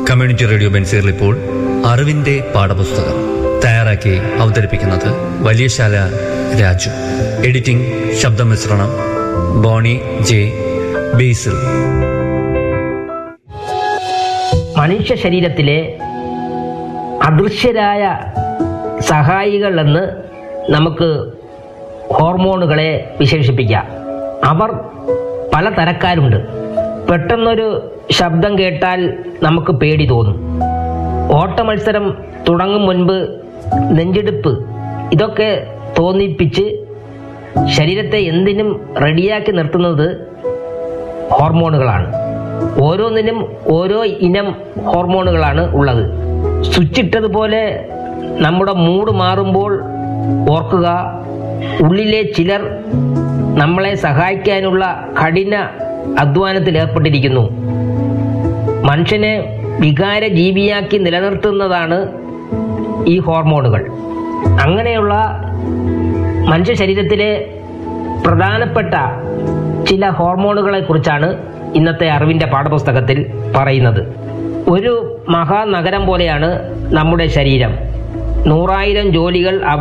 community radio ബെൻസീറിൽ ഇപ്പോൾ അറിവിന്റെ പാഠപുസ്തകം തയ്യാറാക്കി അവതരിപ്പിക്കുന്നത് വലിയശാല രാജു എഡിറ്റിംഗ് ശബ്ദമിശ്രണം ബോണി ജെ ബേസിൽ മനുഷ്യ ശരീരത്തിലെ അദൃശ്യരായ സഹായികൾ എന്ന് നമുക്ക് ഹോർമോണുകളെ വിശേഷിപ്പിക്കാം അവർ പല തരക്കാരുണ്ട് പെട്ടെന്നൊരു ശബ്ദം കേട്ടാൽ നമുക്ക് പേടി തോന്നും ഓട്ടമത്സരം തുടങ്ങും മുൻപ് നെഞ്ചെടുപ്പ് ഇതൊക്കെ തോന്നിപ്പിച്ച് ശരീരത്തെ എന്തിനും റെഡിയാക്കി നിർത്തുന്നത് ഹോർമോണുകളാണ് ഓരോന്നിനും ഓരോ ഇനം ഹോർമോണുകളാണ് ഉള്ളത് സ്വിച്ച് ഇട്ടതുപോലെ നമ്മുടെ മൂഡ് മാറുമ്പോൾ ഓർക്കുക ഉള്ളിലെ ചിലർ നമ്മളെ സഹായിക്കാനുള്ള കഠിന അധ്വാനത്തിൽ ഏർപ്പെട്ടിരിക്കുന്നു മനുഷ്യനെ വികാര ജീവിയാക്കി നിലനിർത്തുന്നതാണ് ഈ ഹോർമോണുകൾ അങ്ങനെയുള്ള മനുഷ്യ ശരീരത്തിലെ പ്രധാനപ്പെട്ട ചില ഹോർമോണുകളെ കുറിച്ചാണ് ഇന്നത്തെ അറിവിന്റെ പാഠപുസ്തകത്തിൽ പറയുന്നത് ഒരു മഹാനഗരം പോലെയാണ് നമ്മുടെ ശരീരം നൂറായിരം ജോലികൾ അവിടെ